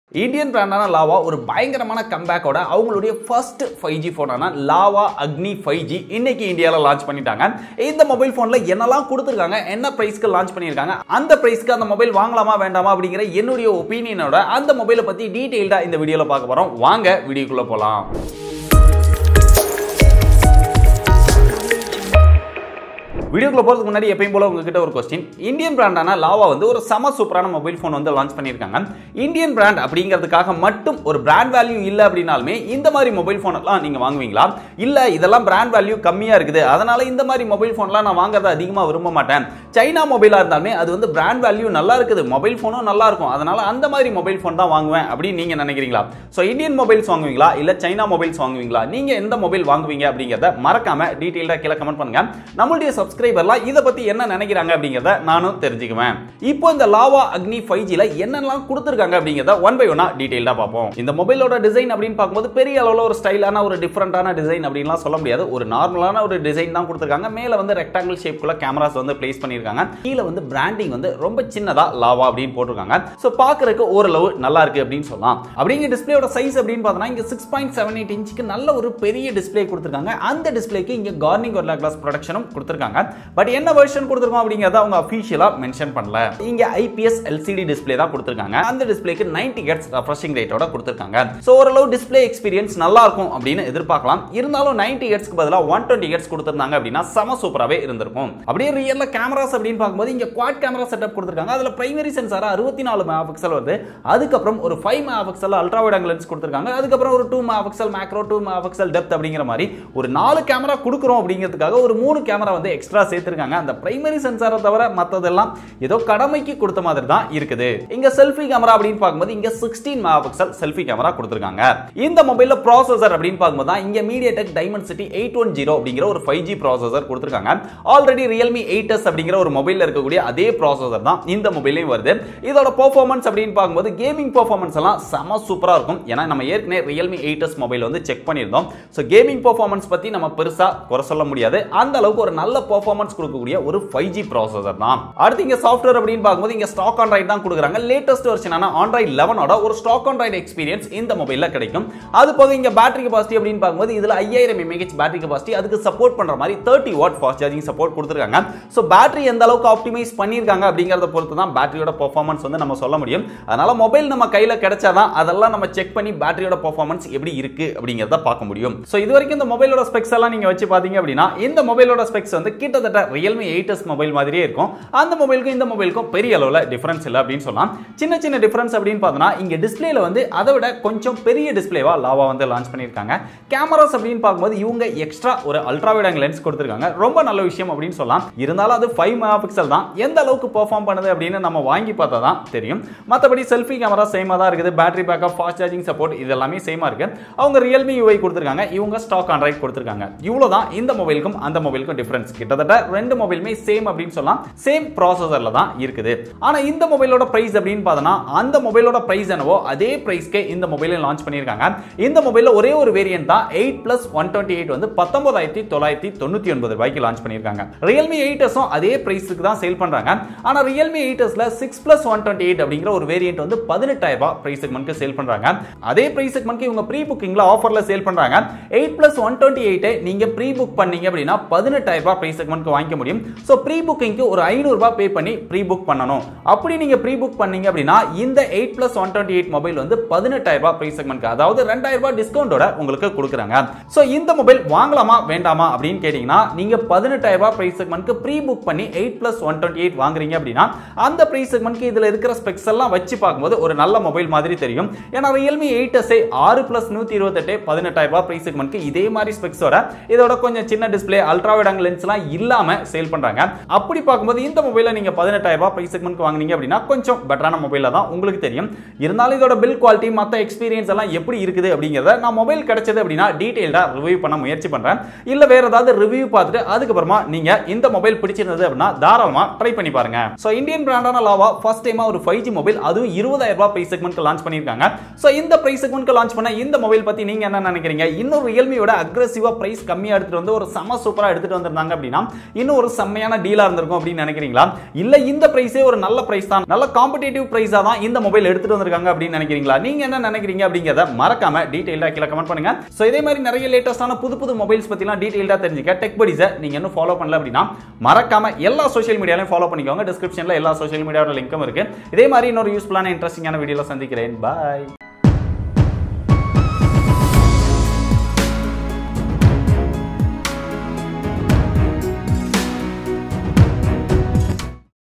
Indian பிராண்டான lava ஒரு பயங்கரமான கம்பேக்கோட அவங்களுடைய ஃபர்ஸ்ட் ஃபைவ் ஜி ஃபோனான லாவா அக்னி ஃபைவ் ஜி இன்னைக்கு இந்தியாவில் லான்ச் பண்ணிட்டாங்க இந்த மொபைல் ஃபோனில் என்னெல்லாம் கொடுத்துருக்காங்க என்ன ப்ரைஸ்க்கு லான்ச் பண்ணியிருக்காங்க அந்த ப்ரைஸ்க்கு அந்த மொபைல் வாங்கலாமா வேண்டாமா அப்படிங்கிற என்னுடைய ஒப்பீனியனோட அந்த மொபைலை பற்றி டீட்டெயில்டாக இந்த வீடியோவில் பார்க்க போகிறோம் வாங்க வீடியோக்குள்ளே போகலாம் வீடியோக்குள்ள போகிறதுக்கு முன்னாடி எப்பயும் போல உங்ககிட்ட ஒரு கொஸ்டின் இந்தியன் பிராண்டான லாவா வந்து ஒரு சம சூப்பரான மொபைல் ஃபோன் வந்து லான்ச் பண்ணியிருக்காங்க இந்தியன் பிராண்ட் அப்படிங்கிறதுக்காக மட்டும் ஒரு பிராண்ட் வேல்யூ இல்லை அப்படின்னாலுமே இந்த மாதிரி மொபைல் ஃபோனெல்லாம் நீங்கள் வாங்குவீங்களா இல்லை இதெல்லாம் பிராண்ட் வேல்யூ கம்மியாக இருக்குது அதனால இந்த மாதிரி மொபைல் ஃபோன்லாம் நான் வாங்குறத அதிகமாக விரும்ப மாட்டேன் சைனா மொபைலாக இருந்தாலுமே அது வந்து பிராண்ட் வேல்யூ நல்லா இருக்குது மொபைல் ஃபோனும் நல்லா இருக்கும் அதனால அந்த மாதிரி மொபைல் ஃபோன் தான் வாங்குவேன் அப்படின்னு நீங்கள் நினைக்கிறீங்களா ஸோ இந்தியன் மொபைல்ஸ் வாங்குவீங்களா இல்லை சைனா மொபைல்ஸ் வாங்குவீங்களா நீங்கள் எந்த மொபைல் வாங்குவீங்க அப்படிங்கிறத மறக்காம டீட்டெயிலாக கீழே கமெண்ட் பண்ணுங்க நம்மளுடைய சப்ஸ்கிரைபர்லாம் இதை பற்றி என்ன நினைக்கிறாங்க அப்படிங்கிறத நானும் தெரிஞ்சுக்குவேன் இப்போ இந்த லாவா அக்னி ஃபைவ் ஜியில் என்னெல்லாம் கொடுத்துருக்காங்க அப்படிங்கிறத ஒன் பை ஒன்னா டீட்டெயிலாக பார்ப்போம் இந்த மொபைலோட டிசைன் அப்படின்னு பார்க்கும்போது பெரிய அளவில் ஒரு ஸ்டைலான ஒரு டிஃப்ரெண்டான டிசைன் அப்படின்லாம் சொல்ல முடியாது ஒரு நார்மலான ஒரு டிசைன் தான் கொடுத்துருக்காங்க மேலே வந்து ரெக்டாங்கிள் ஷேப்குள்ள கேமராஸ் வந்து பிளேஸ் பண்ணியிருக்காங்க கீழே வந்து பிராண்டிங் வந்து ரொம்ப சின்னதா லாவா அப்படின்னு போட்டிருக்காங்க ஸோ பார்க்கறதுக்கு ஓரளவு நல்லா இருக்கு அப்படின்னு சொல்லலாம் அப்படிங்கிற டிஸ்பிளேயோட சைஸ் அப்படின்னு பார்த்தோம்னா இங்கே சிக்ஸ் பாயிண்ட் செவன் எயிட் இன்ச்சுக்கு நல்ல ஒரு பெரிய டிஸ்பிளே கொடுத்துருக்காங்க அந்த டிஸ்பிளேக்கு இங்கே கார்னிங் ஒரு கிளாஸ் ப்ரொடக்ஷனும் கொடுத்துருக்காங்க பட் என்ன வெர்ஷன் கொடுத்துருக்கோம் அப்படிங்கிறத அவங்க அஃபீஷியலாக மென்ஷன் பண்ணல இங்கே ஐபிஎஸ் எல்சிடி டிஸ்பிளே தான் கொடுத்துருக்காங்க அந்த டிஸ்பிளேக்கு நைன்டி ஹெட்ஸ் ரெஃப்ரெஷிங் ரேட்டோட கொடுத்துருக்காங்க ஸோ ஓரளவு டிஸ்பிளே எக்ஸ்பீரியன்ஸ் நல்லா இருக்கும் அப்படின்னு எதிர்பார்க்கலாம் இருந்தாலும் நைன்டி ஹெட்ஸ்க்கு பதிலாக ஒன் டுவெண்ட்டி ஹெட்ஸ் கொடுத்துருந்தாங்க அப்படின்னா செம சூப்பராகவே இருந்திருக்கும் அப்படியே ரியல்ல கேமராஸ் அப்படின்னு பார்க்கும்போது இங்கே குவாட் கேமரா செட்டப் கொடுத்துருக்காங்க அதில் பிரைமரி சென்சாரா அறுபத்தி நாலு மெகா பிக்சல் வருது அதுக்கப்புறம் ஒரு five mega pixel ultra wide angle lens கொடுத்துருக்காங்க அதுக்கப்புறம் ஒரு two mega pixel macro two mega pixel depth அப்படிங்கிற மாதிரி ஒரு நாலு கேமரா கொடுக்குறோம் அப்படிங்கிறதுக்காக ஒரு மூணு கேமரா வந்து எக்ஸ்ட்ரா சேர்த்திருக்காங்க அந்த பிரைமரி சென்சாரை தவிர மற்றதெல்லாம் ஏதோ கடமைக்கு கொடுத்த மாதிரி தான் இருக்குது இங்க செல்ஃபி கேமரா அப்படின்னு பார்க்கும்போது இங்க sixteen mega pixel selfie camera கொடுத்துருக்காங்க இந்த மொபைல்ல ப்ராசஸர் அப்படின்னு பார்க்கும்போது தான் இங்க MediaTek Dimensity eight one zero அப்படிங்கிற ஒரு ஃபைவ் ஜி ப்ராசஸர் கொடுத்துருக்காங்க ஆல்ரெடி ரியல்மி எயிட் எஸ் அப்படிங்கிற ஒரு மொபைல்ல இருக்கக்கூடிய அதே ப்ராசஸர் தான் இந்த மொபைலையும் வருது இதோட பெர்ஃபார்மன்ஸ் அப்படின்னு பார்க்கும்போது கேமிங் பெர்ஃபார்மன்ஸ் எல்லாம் செம சூப்பரா இருக்கும் ஏன்னா நம்ம ஏற்கனவே ரியல்மி எயிட் எஸ் மொபைல் வந்து செக் பண்ணியிருந்தோம் ஸோ கேமிங் பெர்ஃபார்மன்ஸ் பத்தி நம்ம பெருசா குறை சொல்ல முடியாது அந்த அளவுக்கு ஒரு நல்ல பெர்ஃபார்மன்ஸ் கொடுக்கக்கூடிய ஒரு ஃபைவ் ஜி ப்ராசஸர் தான் அடுத்து இங்க சாஃப்ட்வேர் அப்படின்னு பார்க்கும்போது இங்க ஸ்டாக் ஆண்ட்ராய்டு தான் கொடுக்குறாங்க லேட்டஸ்ட் வெர்ஷனான ஆண்ட்ராய்டு லெவனோட ஒரு ஸ்டாக் ஆண்ட்ராய்டு எக்ஸ்பீரியன்ஸ் இந்த மொபைல்ல கிடைக்கும் அது போக இங்க பேட்டரி கெபாசிட்டி அப்படின்னு பார்க்கும்போது இதுல ஐயாயிரம் எம்ஏஹெச் பேட்டரி கெபாசிட்டி அதுக்கு சப்போர்ட் பண்ற மாதிரி thirty watt fast charging support கொடுத்துருக்காங்க ஸோ பேட்டரி எந்த அளவுக்கு ஆப்டிமைஸ் பண்ணியிருக்காங்க அப்படிங்கிறத பொறுத்து தான் பேட்டரியோட பெர்ஃபார்மன்ஸ் வந்து நம்ம சொல்ல முடியும் அதனால மொபைல் நம்ம கையில கிடைச்சாதான் அதெல்லாம் நம்ம செக் பண்ணி பேட்டரியோட பெர்ஃபார்மன்ஸ் எப்படி இருக்கு அப்படிங்கிறத பார்க்க முடியும் ஸோ இது வரைக்கும் இந்த மொபைலோட ஸ்பெக்ஸ் எல்லாம் நீங்க வச்சு பாத்தீங்க அப்படின்னா இந்த மொபைலோட ஸ்பெக்ஸ் வந்து கிட்டத்தட்ட ரியல்மி எயிட் எஸ் மொபைல் மாதிரியே இருக்கும் அந்த மொபைலுக்கும் இந்த மொபைலுக்கும் பெரிய அளவில் டிஃபரன்ஸ் இல்லை அப்படின்னு சொல்லலாம் சின்ன சின்ன டிஃபரன்ஸ் அப்படின்னு பார்த்தோம்னா இங்கே டிஸ்பிளேல வந்து அதை விட கொஞ்சம் பெரிய டிஸ்பிளேவா லாவா வந்து லான்ச் பண்ணியிருக்காங்க கேமராஸ் அப்படின்னு பார்க்கும்போது இவங்க எக்ஸ்ட்ரா ஒரு அல்ட்ரா வைட் லென்ஸ் கொடுத்துருக்காங்க ரொம்ப நல்ல விஷயம் அப்படின்னு சொல்லலாம் இருந்தாலும் அது ஃபைவ் மெகா பிக்சல் தான் எந்த அளவுக்கு பெர்ஃபார்ம் பண்ணுது அப்படின்னு நம்ம வாங்கி பார்த்தா தான் தெரியும் மற்றபடி செல்ஃபி கேமரா சேமாக தான் இருக்குது battery backup fast charging support இது எல்லாமே சேமாக இருக்கு அவங்க ரியல்மி யூஐ கொடுத்துருக்காங்க இவங்க ஸ்டாக் ஆண்ட்ராய்ட் கொடுத்துருக்காங்க இவ்வளோ தான் இந்த மொபைலுக்கும் அந்த மொபைலுக்கும் டிஃபரன்ஸ் கிட்டத்தட்ட ரெண்டு மொபைலுமே சேம் அப்படின்னு சொல்லலாம் சேம் ப்ராசஸர்ல தான் இருக்குது ஆனா இந்த மொபைலோட பிரைஸ் அப்படின்னு பார்த்தோம்னா அந்த மொபைலோட பிரைஸ் என்னவோ அதே பிரைஸ்க்கே இந்த மொபைலை லான்ச் பண்ணியிருக்காங்க இந்த மொபைல்ல ஒரே ஒரு வேரியன்ட் தான் eight plus one twenty eight வந்து பத்தொன்பதாயிரத்தி தொள்ளாயிரத்தி தொண்ணூத்தி ஒன்பது ரூபாய்க்கு லான்ச் பண்ணியிருக்காங்க ரியல்மி எயிட் எஸும் அதே பிரைஸுக்கு தான் சேல் பண்றாங்க ஆனா ரியல்மி எயிட் எஸ்ல six plus one twenty eight அப்படிங்கிற ஒரு வேரியன்ட் வந்து பதினெட்டாயிரம் ரூபாய் பிரைஸ் செக்மெண்ட்க்கு சேல் பண்றாங்க அதே பிரைஸ் செக்மெண்ட்க்கு இவங்க ப்ரீ புக்கிங்ல ஆஃபர்ல சேல் பண்றாங்க eight plus one twenty eight நீங்க ப்ரீ புக் பண்ணீங்க அப்படின்னா பதினெட்டாயிரம் ரூபாய் பிரைஸ் செக்மெண்ட்க்கு வாங்கிக்க முடியும் ஸோ ப்ரீ புக்கிங்க்கு ஒரு ஐநூறு ரூபாய் பே பண்ணி ப்ரீ புக் பண்ணணும் அப்படி நீங்க ப்ரீ புக் பண்ணீங்க அப்படின்னா இந்த eight plus one twenty eight mobile வந்து பதினெட்டாயிரம் ரூபாய் பிரைஸ் செக்மெண்ட் அதாவது ரெண்டாயிரம் ரூபாய் டிஸ்கவுண்டோட உங்களுக்கு கொடுக்குறாங்க ஸோ இந்த மொபைல் வாங்கலாமா வேண்டாமா அப்படின்னு கேட்டீங்கன்னா நீங்க பதினெட்டாயிரம் ரூபாய் பிரைஸ் செக்மெண்ட்க்கு ப்ரீ புக் பண்ணி eight plus one twenty eight வாங்குறீங்க அப்படின்னா அந்த பிரைஸ் செக்மெண்ட்க்கு இதுல இருக்கிற ஸ்பெக்ஸ் எல்லாம் வச்சு பார்க்கும்போது ஒரு நல்ல மொபைல் மாதிரி தெரியும் ஏன்னா ரியல்மி எயிட் எஸ்ஐ ஆறு பிளஸ் நூத்தி இருபத்தெட்டு பதினெட்டாயிரம் ரூபாய் பிரைஸ் செக்மெண்ட்க்கு இதே மாதிரி ஸ்பெக்ஸோட இதோட கொஞ்சம் சின்ன டிஸ்பிளே அல்ட்ரா வைட் ஆங்கிள் லென்ஸ்லாம் இல்லாம சேல் பண்றாங்க அப்படி பார்க்கும்போது இந்த மொபைலை நீங்க பதினெட்டாயிரம் ரூபாய் பிரைஸ் செக்மெண்ட் வாங்குனீங்க அப்படின்னா கொஞ்சம் பெட்டரான மொபைல தான் உங்களுக்கு தெரியும் இருந்தாலும் இதோட பில் குவாலிட்டி மற்ற எக்ஸ்பீரியன்ஸ் எல்லாம் எப்படி இருக்குது அப்படிங்கிறத நான் மொபைல் கிடைச்சது அப்படின்னா டீடைல்டா ரிவ்யூ பண்ண முயற்சி பண்றேன் இல்ல வேற ஏதாவது ரிவ்யூ பார்த்துட்டு அதுக்கப்புறமா நீங்க இந்த மொபைல் பிடிச்சிருந்தது அப்படின்னா தாராளமா ட்ரை பண்ணி பாருங்க ஸோ இந்தியன் பிராண்டான லாவா ஃபர்ஸ்ட் டைமா ஒரு ஃபைவ் ஜி மொபைல் அதுவும் இருபதாயிரம் ரூபாய் பிரைஸ் செக்மெண்ட் லான்ச் பண்ணியிருக்காங்க ஸோ இந்த பிரைஸ் செக்மெண்ட் லான்ச் பண்ண இந்த மொபைல் பத்தி நீங்க என்ன நினைக்கிறீங்க இன்னும் ரியல்மியோட அக்ரெசிவா பிரைஸ் கம்மியா எடுத்துட்டு வந்து ஒரு செம சூப்பரா எடுத்துட்டு வந்திருந்தாங்க அப்படின்னா இன்னும் ஒரு செம்மையான டீலா இருந்திருக்கும் அப்படின்னு நினைக்கிறீங்களா இல்ல இந்த பிரைஸே ஒரு நல்ல பிரைஸ் தான் நல்ல காம்படிட்டிவ் பிரைஸா தான் இந்த மொபைல் எடுத்துட்டு வந்திருக்காங்க அப்படின்னு நினைக்கிறீங்களா நீங்க என்ன நினைக்கிறீங்க அப்படிங்கறத மறக்காம டீடைல்டா கீழே கமெண்ட் பண்ணுங்க சோ இதே மாதிரி நிறைய லேட்டஸ்டான புது புது மொபைல்ஸ் பத்திலாம் டீடைல்டா தெரிஞ்சுக்க டெக் படிஸை நீங்க இன்னும் ஃபாலோ பண்ணல அப்படின்னா மறக்காம எல்லா சோஷியல் மீடியாலையும் ஃபாலோ பண்ணிக்கோங்க டிஸ்கிரிப்ஷன்ல எல்லா சோஷியல் மீடியாவோட லிங்க்கும் இருக்கு இதே மாதிரி இன்னொரு யூஸ்ஃபுல்லான இன்ட்ரெஸ்டிங்கான வீடியோல சந்திக்கிறேன் பாய்